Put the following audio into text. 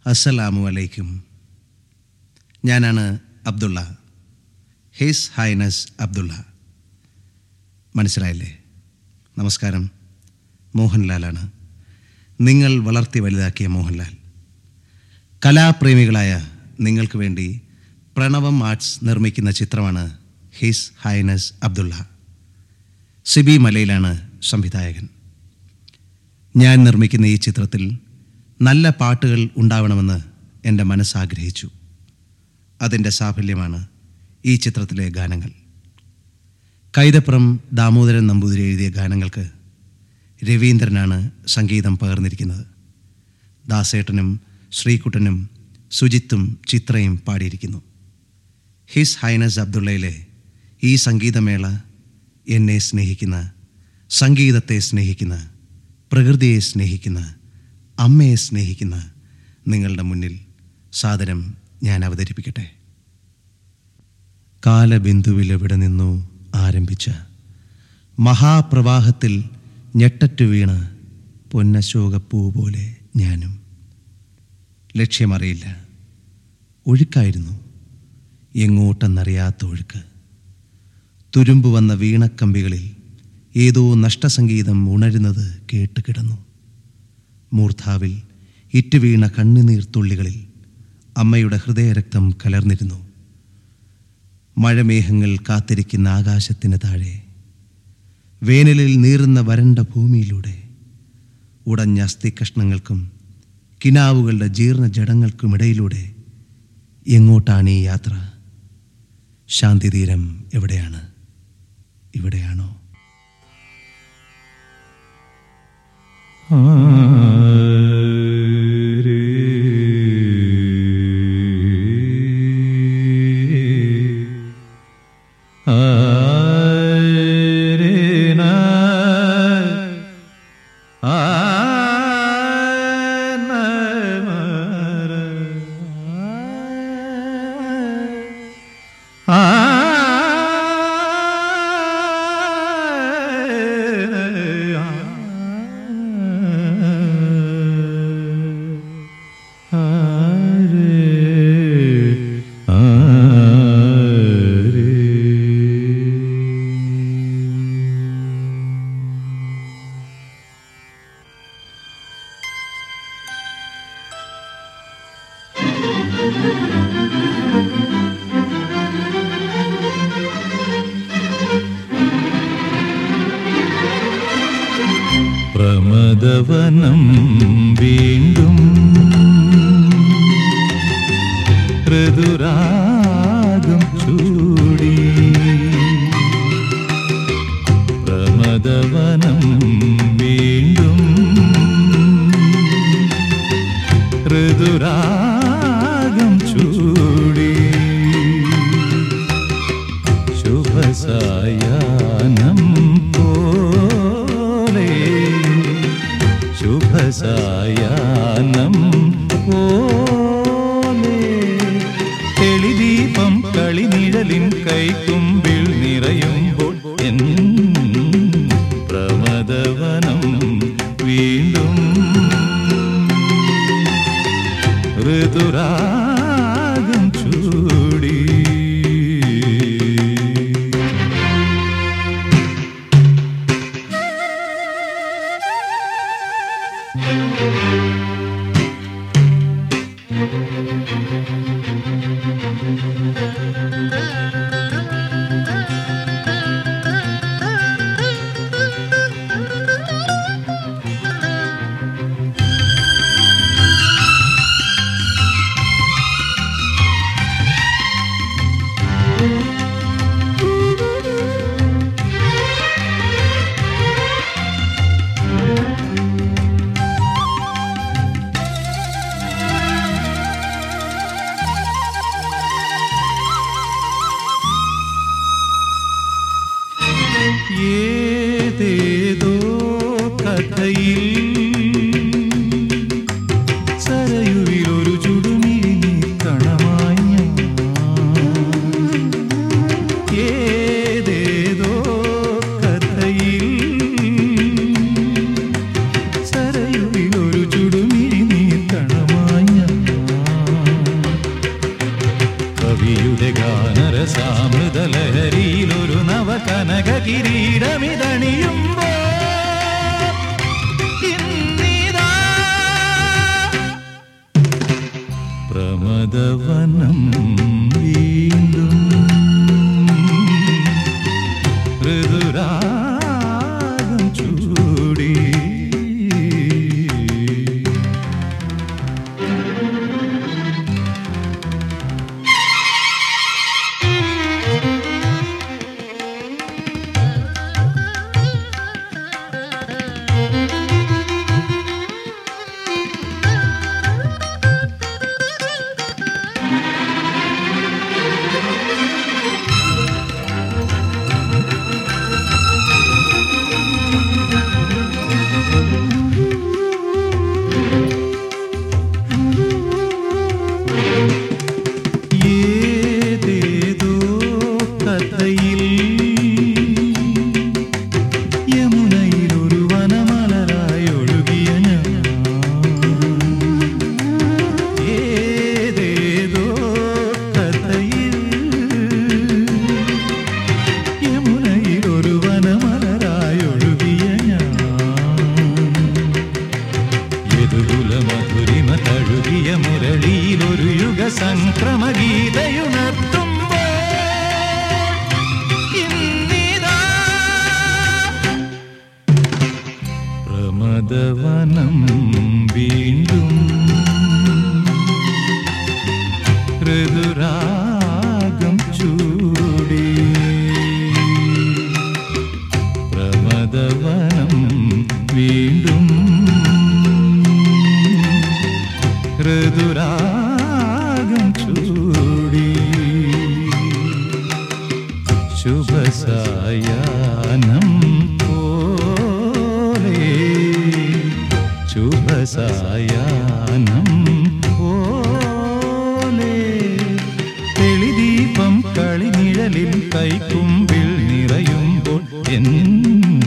അസ്സലാമു അലൈക്കും ഞാനാണ് അബ്ദുള്ള ഹിസ് ഹൈനസ് അബ്ദുള്ള മനസ്സിലായില്ലേ നമസ്കാരം മോഹൻലാലാണ് നിങ്ങൾ വളർത്തി വലുതാക്കിയ മോഹൻലാൽ കലാപ്രേമികളായ നിങ്ങൾക്ക് വേണ്ടി പ്രണവം ആർട്സ് നിർമ്മിക്കുന്ന ചിത്രമാണ് ഹിസ് ഹൈനസ് അബ്ദുള്ള സിബി മലയിലാണ് സംവിധായകൻ ഞാൻ നിർമ്മിക്കുന്ന ഈ ചിത്രത്തിൽ നല്ല പാട്ടുകൾ ഉണ്ടാവണമെന്ന് എൻ്റെ മനസ്സാഗ്രഹിച്ചു അതിൻ്റെ സാഫല്യമാണ് ഈ ചിത്രത്തിലെ ഗാനങ്ങൾ കൈതപ്രം ദാമോദരൻ നമ്പൂതിരി എഴുതിയ ഗാനങ്ങൾക്ക് രവീന്ദ്രനാണ് സംഗീതം പകർന്നിരിക്കുന്നത് ദാസേട്ടനും ശ്രീകുട്ടനും സുജിത്തും ചിത്രയും പാടിയിരിക്കുന്നു ഹിസ് ഹൈനസ് അബ്ദുള്ളയിലെ ഈ സംഗീതമേള എന്നെ സ്നേഹിക്കുന്ന സംഗീതത്തെ സ്നേഹിക്കുന്ന പ്രകൃതിയെ സ്നേഹിക്കുന്ന അമ്മയെ സ്നേഹിക്കുന്ന നിങ്ങളുടെ മുന്നിൽ സാദരം ഞാൻ അവതരിപ്പിക്കട്ടെ കാലബിന്ദുവിലെവിടെ നിന്നു ആരംഭിച്ച മഹാപ്രവാഹത്തിൽ ഞെട്ടറ്റു വീണ പൊന്നശോകപ്പൂ പോലെ ഞാനും ലക്ഷ്യമറിയില്ല ഒഴുക്കായിരുന്നു എങ്ങോട്ടെന്നറിയാത്ത ഒഴുക്ക് തുരുമ്പ് വന്ന വീണക്കമ്പികളിൽ ഏതോ നഷ്ടസംഗീതം ഉണരുന്നത് കേട്ട് കിടന്നു മൂർധാവിൽ ഇറ്റുവീണ കണ്ണുനീർത്തുള്ളികളിൽ അമ്മയുടെ ഹൃദയരക്തം കലർന്നിരുന്നു മഴമേഘങ്ങൾ കാത്തിരിക്കുന്ന ആകാശത്തിന് താഴെ വേനലിൽ നീറുന്ന വരണ്ട ഭൂമിയിലൂടെ ഉടഞ്ഞ അസ്ഥികഷ്ണങ്ങൾക്കും കിനാവുകളുടെ ജീർണ ജഡങ്ങൾക്കുമിടയിലൂടെ എങ്ങോട്ടാണ് ഈ യാത്ര ശാന്തിതീരം എവിടെയാണ് ഇവിടെയാണോ പ്രമദവനം വീണ്ടും ഋതുരാഗം ചൂടി പ്രമദവനം വീണ്ടും ഋതുരാഗം ചൂടി ശുഭസായാനം പോലെ ശുഭസായാനം പോലെ തെളിദീപം കളിനിഴലിൻ കൈക്കുമ്പിൽ നിറയുമ്പോൾ എൻ പ്രമദവനം വീണ്ടും ഋതുരാഗം ചൂടി ആ ശുഭസംക്രമഗീതയുണർത്തുമ്പോൾ ഇന്നിതാ പ്രമദവനം വീണ്ടും ഋതുരാഗം ചൂടി പ്രമദവനം വീണ്ടും ഋതുരാഗം ചൂടി ശുഭസായാനം പോലെ ശുഭസായാനം പോലെ തെളിദീപം കളിനിഴലിൽ കൈക്കുമ്പിൽ നിറയുമ്പോൾ എൻ